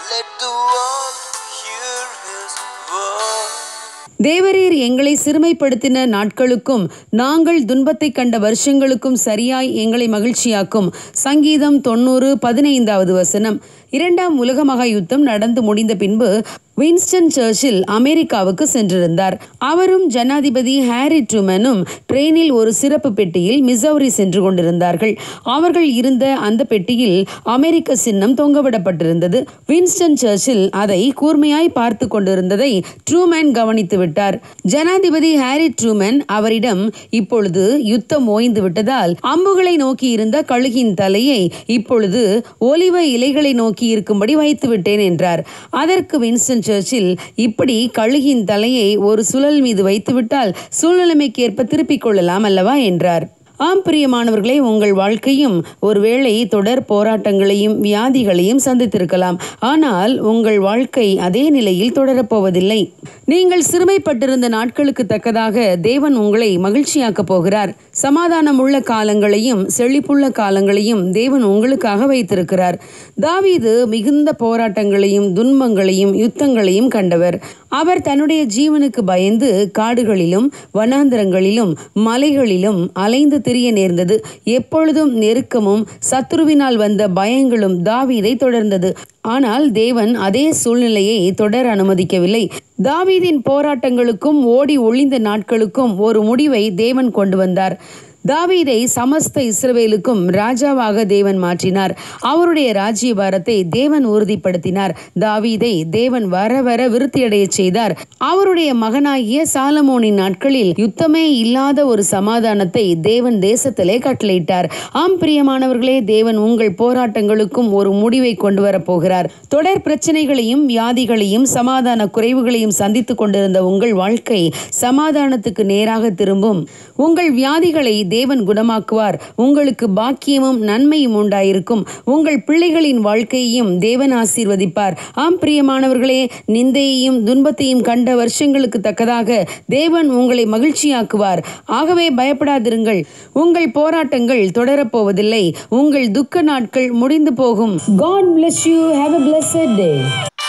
Let the world hear his word. தேவரீர் எங்களை சிறுமைப்படுத்தின நாட்களுக்கும் நாங்கள் துன்பத்தை கண்ட வருஷங்களுக்கும் சரியாய் எங்களை மகிழ்ச்சியாக்கும் சங்கீதம் தொண்ணூறு பதினைந்தாவது வசனம் இரண்டாம் உலக மகா யுத்தம் நடந்து முடிந்த பின்பு வின்ஸ்டன் சர்ச்சில் அமெரிக்காவுக்கு சென்றிருந்தார் அவரும் ஜனாதிபதி ஹாரி ட்ரூமனும் ட்ரெயினில் ஒரு சிறப்பு பெட்டியில் மிசௌரி சென்று கொண்டிருந்தார்கள் அவர்கள் இருந்த அந்த பெட்டியில் அமெரிக்க சின்னம் தொங்கவிடப்பட்டிருந்தது வின்ஸ்டன் சர்ச்சில் அதை கூர்மையாய் பார்த்து கொண்டிருந்ததை ட்ரூமன் கவனித்து விட்டார் ஜனாதிபதி ஹாரி ட்ரூமன் அவரிடம் இப்பொழுது யுத்தம் ஓய்ந்து விட்டதால் அம்புகளை நோக்கி இருந்த கழுகின் தலையை இப்பொழுது ஒலிவ இலைகளை நோக்கி இருக்கும்படி வைத்து விட்டேன் என்றார் அதற்கு வின்ஸ்டன் சர்ச்சில் இப்படி கழுகின் தலையை ஒரு சுழல் மீது வைத்துவிட்டால் சூழ்நிலைமைக்கேற்ப திருப்பிக் கொள்ளலாம் அல்லவா என்றார் ஆம் பிரியமானவர்களே உங்கள் வாழ்க்கையும் ஒருவேளை தொடர் போராட்டங்களையும் வியாதிகளையும் சந்தித்திருக்கலாம் ஆனால் உங்கள் வாழ்க்கை அதே நிலையில் தொடரப்போவதில்லை நீங்கள் சிறுமைப்பட்டிருந்த நாட்களுக்கு தக்கதாக தேவன் உங்களை மகிழ்ச்சியாக்கப் போகிறார் சமாதானம் உள்ள காலங்களையும் செழிப்புள்ள காலங்களையும் தேவன் உங்களுக்காக வைத்திருக்கிறார் தாவீது மிகுந்த போராட்டங்களையும் துன்பங்களையும் யுத்தங்களையும் கண்டவர் அவர் தன்னுடைய ஜீவனுக்கு பயந்து காடுகளிலும் வனாந்தரங்களிலும் மலைகளிலும் அலைந்து திரிய நேர்ந்தது எப்பொழுதும் நெருக்கமும் சத்துருவினால் வந்த பயங்களும் தாவீதை தொடர்ந்தது ஆனால் தேவன் அதே சூழ்நிலையை தொடர அனுமதிக்கவில்லை தாவீதின் போராட்டங்களுக்கும் ஓடி ஒளிந்த நாட்களுக்கும் ஒரு முடிவை தேவன் கொண்டு வந்தார் தாவீதை சமஸ்த இஸ்ரவேலுக்கும் ராஜாவாக தேவன் மாற்றினார் அவருடைய ராஜ்யபாரத்தை தேவன் உறுதிப்படுத்தினார் தாவீதை தேவன் வர வர விருத்தியடைய செய்தார் அவருடைய மகனாகிய சாலமோனின் நாட்களில் யுத்தமே இல்லாத ஒரு சமாதானத்தை தேவன் தேசத்திலே கட்டளையிட்டார் ஆம் பிரியமானவர்களே தேவன் உங்கள் போராட்டங்களுக்கும் ஒரு முடிவை கொண்டு வரப்போகிறார் தொடர் பிரச்சனைகளையும் வியாதிகளையும் சமாதான குறைவுகளையும் சந்தித்துக் கொண்டிருந்த உங்கள் வாழ்க்கை சமாதானத்துக்கு நேராக திரும்பும் உங்கள் வியாதிகளை தேவன் குணமாக்குவார் உங்களுக்கு பாக்கியமும் நன்மையும் உண்டாயிருக்கும் உங்கள் பிள்ளைகளின் வாழ்க்கையையும் தேவன் ஆசீர்வதிப்பார் ஆம் பிரியமானவர்களே நிந்தையையும் துன்பத்தையும் கண்ட வருஷங்களுக்கு தக்கதாக தேவன் உங்களை மகிழ்ச்சியாக்குவார் ஆகவே பயப்படாதிருங்கள் உங்கள் போராட்டங்கள் தொடரப்போவதில்லை உங்கள் துக்க நாட்கள் முடிந்து போகும் God bless you have a blessed day